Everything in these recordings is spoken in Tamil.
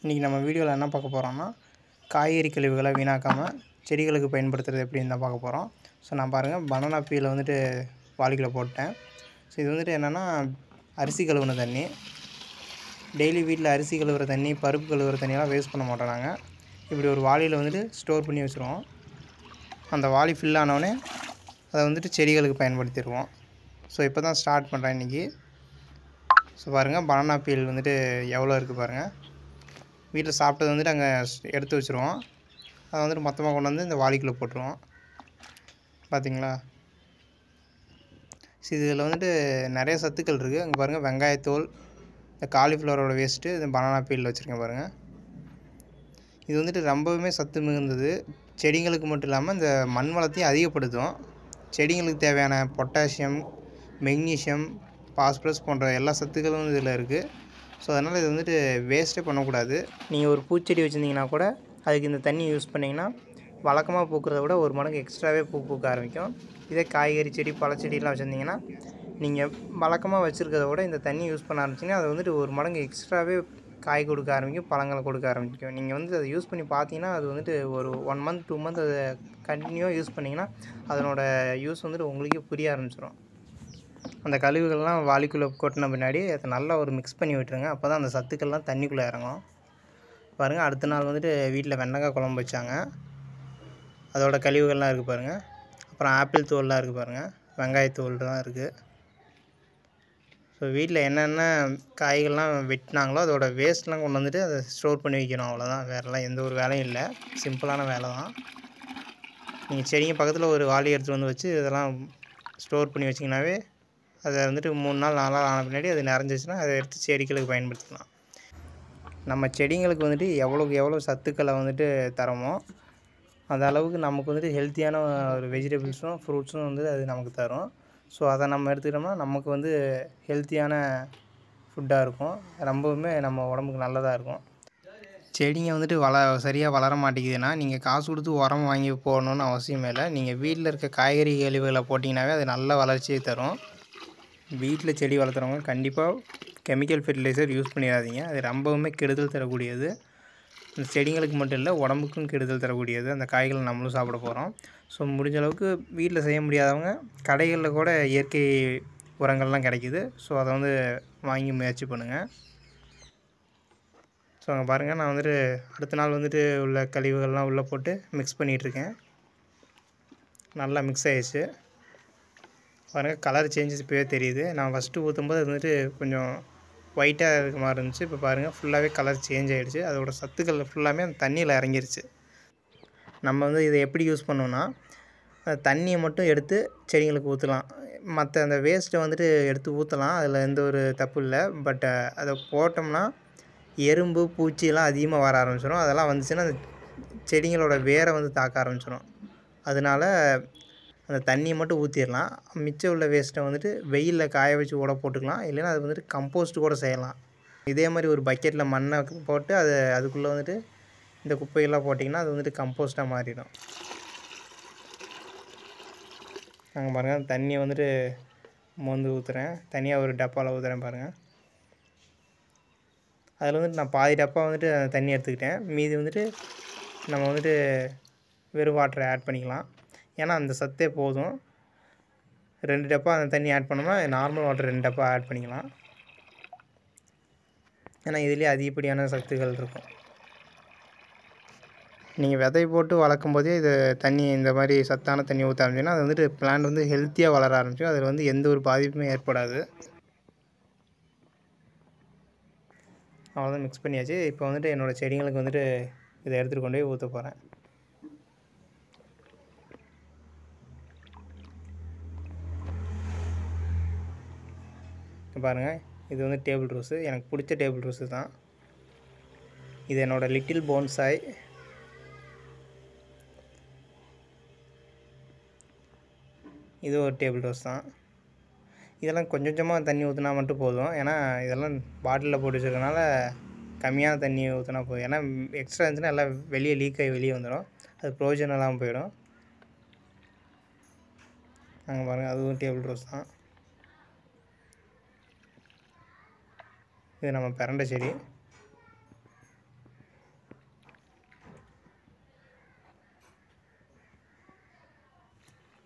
இன்றைக்கி நம்ம வீடியோவில் என்ன பார்க்க போகிறோம்னா காய்கறி கழிவுகளை வீணாக்காமல் செடிகளுக்கு பயன்படுத்துறது எப்படின்னு தான் பார்க்க போகிறோம் ஸோ நான் பாருங்கள் பனானா பீலை வந்துட்டு வாளிக்குள்ளே போட்டேன் ஸோ இது வந்துட்டு என்னென்னா அரிசி கழுவுன தண்ணி டெய்லி வீட்டில் அரிசி கழுவுற தண்ணி பருப்பு கழுவுற தண்ணியெல்லாம் வேஸ்ட் பண்ண மாட்டோம் நாங்கள் இப்படி ஒரு வாளியில் வந்துட்டு ஸ்டோர் பண்ணி வச்சுருவோம் அந்த வாளி ஃபில் ஆனவுடனே அதை வந்துட்டு செடிகளுக்கு பயன்படுத்திடுவோம் ஸோ இப்போ தான் ஸ்டார்ட் பண்ணுறேன் இன்றைக்கி ஸோ பாருங்கள் பனானா பீல் வந்துட்டு எவ்வளோ இருக்குது பாருங்கள் வீட்டில் சாப்பிட்டது வந்துட்டு அங்கே எடுத்து வச்சுருவோம் அதை வந்துட்டு மொத்தமாக கொண்டு வந்து இந்த வாளிக்குள்ளே போட்டுருவோம் பார்த்தீங்களா ஸோ இதில் வந்துட்டு நிறைய சத்துக்கள் இருக்குது அங்கே பாருங்கள் வெங்காயத்தோல் இந்த காலிஃப்ளவரோட வேஸ்ட்டு இந்த பனானா பீல் வச்சுருக்கேன் பாருங்கள் இது வந்துட்டு ரொம்பவுமே சத்து மிகுந்தது செடிங்களுக்கு மட்டும் இல்லாமல் இந்த மண் வளத்தையும் அதிகப்படுத்தும் செடிங்களுக்கு தேவையான பொட்டாசியம் மெக்னீஷியம் பாஸ்பரஸ் போன்ற எல்லா சத்துக்களும் இதில் இருக்குது ஸோ அதனால் இது வந்துட்டு வேஸ்ட்டே பண்ணக்கூடாது நீங்கள் ஒரு பூச்செடி வச்சுருந்தீங்கன்னா கூட அதுக்கு இந்த தண்ணி யூஸ் பண்ணிங்கன்னா வழக்கமாக பூக்கிறத விட ஒரு மடங்கு எக்ஸ்ட்ராவே பூ பூக்க ஆரம்பிக்கும் இதே காய்கறி செடி பழச்செடிலாம் வச்சுருந்தீங்கன்னா நீங்கள் வழக்கமாக வச்சுருக்கிறத விட இந்த தண்ணி யூஸ் பண்ண ஆரம்பிச்சிங்கன்னா அது வந்துட்டு ஒரு மடங்கு எக்ஸ்ட்ராவே காய் கொடுக்க ஆரம்பிக்கும் பழங்களை கொடுக்க ஆரம்பிக்கும் நீங்கள் வந்து அதை யூஸ் பண்ணி பார்த்தீங்கன்னா அது வந்துட்டு ஒரு ஒன் மந்த் டூ மந்த் அதை கண்டினியூவாக யூஸ் பண்ணிங்கன்னா அதனோட யூஸ் வந்துட்டு உங்களுக்கே புரிய ஆரம்பிச்சிடும் அந்த கழிவுகள்லாம் வாளிக்குள்ளே கொட்டின பின்னாடி அதை நல்லா ஒரு மிக்ஸ் பண்ணி விட்டுருங்க அப்போ தான் அந்த சத்துக்கள்லாம் தண்ணிக்குள்ளே இறங்கும் பாருங்கள் அடுத்த நாள் வந்துட்டு வீட்டில் வெண்டைக்காய் குழம்பு வச்சாங்க அதோட கழிவுகள்லாம் இருக்குது பாருங்கள் அப்புறம் ஆப்பிள் தோல்லாம் இருக்குது பாருங்கள் வெங்காயத்தோல்லாம் இருக்குது ஸோ வீட்டில் என்னென்ன காய்கள்லாம் வெட்டினாங்களோ அதோட வேஸ்ட்லாம் கொண்டு வந்துட்டு அதை ஸ்டோர் பண்ணி வைக்கணும் அவ்வளோதான் வேறெல்லாம் எந்த ஒரு வேலையும் இல்லை சிம்பிளான வேலை தான் நீங்கள் செடிங்க பக்கத்தில் ஒரு வாளி எடுத்துகிட்டு வந்து வச்சு இதெல்லாம் ஸ்டோர் பண்ணி வச்சிங்கனாவே அதை வந்துட்டு மூணு நாள் நாலு நாள் ஆன பின்னாடி அது நிறைஞ்சிச்சுன்னா அதை எடுத்து செடிகளுக்கு பயன்படுத்திக்கலாம் நம்ம செடிங்களுக்கு வந்துட்டு எவ்வளோக்கு எவ்வளோ சத்துக்களை வந்துட்டு தரோமோ அந்த அளவுக்கு நமக்கு வந்துட்டு ஹெல்த்தியான ஒரு வெஜிடபிள்ஸும் ஃப்ரூட்ஸும் வந்து அது நமக்கு தரும் ஸோ அதை நம்ம எடுத்துக்கிட்டோம்னா நமக்கு வந்து ஹெல்த்தியான ஃபுட்டாக இருக்கும் ரொம்பவுமே நம்ம உடம்புக்கு நல்லதாக இருக்கும் செடிங்க வந்துட்டு வள சரியாக வளர மாட்டேங்குதுன்னா நீங்கள் காசு கொடுத்து உரம் வாங்கி போடணுன்னு அவசியமே இல்லை நீங்கள் வீட்டில் இருக்க காய்கறி கழிவுகளை போட்டிங்கனாவே அது நல்ல வளர்ச்சியை தரும் வீட்டில் செடி வளர்த்துறவங்க கண்டிப்பாக கெமிக்கல் ஃபெர்டிலைசர் யூஸ் பண்ணிடாதீங்க அது ரொம்பவுமே கெடுதல் தரக்கூடியது இந்த செடிங்களுக்கு மட்டும் இல்லை உடம்புக்கும் கெடுதல் தரக்கூடியது அந்த காய்களை நம்மளும் சாப்பிட போகிறோம் ஸோ முடிஞ்ச அளவுக்கு வீட்டில் செய்ய முடியாதவங்க கடைகளில் கூட இயற்கை உரங்கள்லாம் கிடைக்கிது ஸோ அதை வந்து வாங்கி முயற்சி பண்ணுங்கள் ஸோ அங்கே பாருங்கள் நான் வந்துட்டு அடுத்த நாள் வந்துட்டு உள்ள கழிவுகள்லாம் உள்ளே போட்டு மிக்ஸ் பண்ணிகிட்ருக்கேன் நல்லா மிக்ஸ் ஆகிடுச்சு பாருங்கள் கலர் சேஞ்சஸ் இப்போவே தெரியுது நான் ஃபஸ்ட்டு ஊற்றும்போது அது வந்துட்டு கொஞ்சம் ஒயிட்டாக இருக்க மாதிரி இருந்துச்சு இப்போ பாருங்கள் ஃபுல்லாகவே கலர் சேஞ்ச் ஆகிடுச்சு அதோட சத்துக்கள் ஃபுல்லாமே அந்த தண்ணியில் இறங்கிருச்சு நம்ம வந்து இதை எப்படி யூஸ் பண்ணோன்னா அந்த தண்ணியை மட்டும் எடுத்து செடிங்களுக்கு ஊற்றலாம் மற்ற அந்த வேஸ்ட்டை வந்துட்டு எடுத்து ஊற்றலாம் அதில் எந்த ஒரு தப்பு இல்லை பட் அதை போட்டோம்னா எறும்பு பூச்சியெல்லாம் அதிகமாக வர ஆரம்பிச்சிடும் அதெல்லாம் வந்துச்சுன்னா அந்த செடிங்களோட வேரை வந்து தாக்க ஆரம்பிச்சிடும் அதனால் அந்த தண்ணியை மட்டும் ஊற்றிடலாம் மிச்சம் உள்ள வேஸ்ட்டை வந்துட்டு வெயிலில் காய வச்சு கூட போட்டுக்கலாம் இல்லைன்னா அது வந்துட்டு கம்போஸ்ட் கூட செய்யலாம் இதே மாதிரி ஒரு பக்கெட்டில் மண்ணை போட்டு அதை அதுக்குள்ளே வந்துட்டு இந்த குப்பையெல்லாம் போட்டிங்கன்னா அது வந்துட்டு கம்போஸ்ட்டாக மாறிடும் நாங்கள் பாருங்கள் தண்ணியை வந்துட்டு மோந்து ஊற்றுறேன் தனியாக ஒரு டப்பாவில் ஊற்றுறேன் பாருங்கள் அதில் வந்துட்டு நான் பாதி டப்பா வந்துட்டு அந்த தண்ணி எடுத்துக்கிட்டேன் மீதி வந்துட்டு நம்ம வந்துட்டு வெறும் வாட்டரை ஆட் பண்ணிக்கலாம் ஏன்னா அந்த சத்தே போதும் ரெண்டு டப்பா அந்த தண்ணி ஆட் பண்ணோம்னா நார்மல் வாட்டர் ரெண்டு டப்பா ஆட் பண்ணிக்கலாம் ஏன்னா இதுலேயே அதிகப்படியான சத்துக்கள் இருக்கும் நீங்கள் விதை போட்டு வளர்க்கும் போதே இது தண்ணி இந்த மாதிரி சத்தான தண்ணி ஊற்ற ஆரம்பிச்சிங்கன்னா அது வந்துட்டு பிளான்ட் வந்து ஹெல்த்தியாக வளர ஆரம்பிக்கும் அதில் வந்து எந்த ஒரு பாதிப்புமே ஏற்படாது அவ்வளோதான் மிக்ஸ் பண்ணியாச்சு இப்போ வந்துட்டு என்னோடய செடிங்களுக்கு வந்துட்டு இதை எடுத்துகிட்டு கொண்டு போய் ஊற்ற போகிறேன் பாருங்கள் இது வந்து டேபிள் ரோஸு எனக்கு பிடிச்ச டேபிள் ரோஸு தான் இது என்னோடய லிட்டில் போன்சாய் இது ஒரு டேபிள் ரோஸ் தான் இதெல்லாம் கொஞ்சம் கொஞ்சமாக தண்ணி ஊற்றினா மட்டும் போதும் ஏன்னா இதெல்லாம் பாட்டிலில் போட்டு வச்சுருக்கனால கம்மியான தண்ணி ஊற்றினா போதும் ஏன்னா எக்ஸ்ட்ரா இருந்துச்சுன்னா எல்லாம் வெளியே லீக் ஆகி வெளியே வந்துடும் அது ப்ரோஜனம் இல்லாமல் போயிடும் அங்கே பாருங்கள் அதுவும் டேபிள் ரோஸ் தான் இது நம்ம பிரண்டை செடி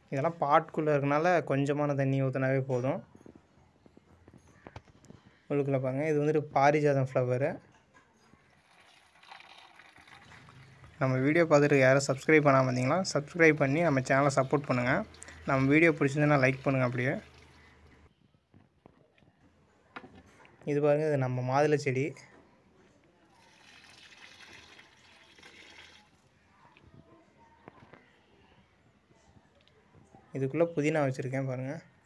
இதெல்லாம் பாட்குள்ளே இருக்கனால கொஞ்சமான தண்ணி ஊற்றினாவே போதும் உள்ளுக்குள்ளே பாருங்கள் இது வந்துட்டு பாரிஜாதம் ஃப்ளவரு நம்ம வீடியோ பார்த்துட்டு யாரும் சப்ஸ்கிரைப் பண்ணாமல் இருந்தீங்களா சப்ஸ்கிரைப் பண்ணி நம்ம சேனலை சப்போர்ட் பண்ணுங்கள் நம்ம வீடியோ பிடிச்சிருந்தா லைக் பண்ணுங்கள் அப்படியே இது பாருங்கள் இது நம்ம மாதுளை செடி இதுக்குள்ளே புதினா வச்சுருக்கேன் பாருங்கள்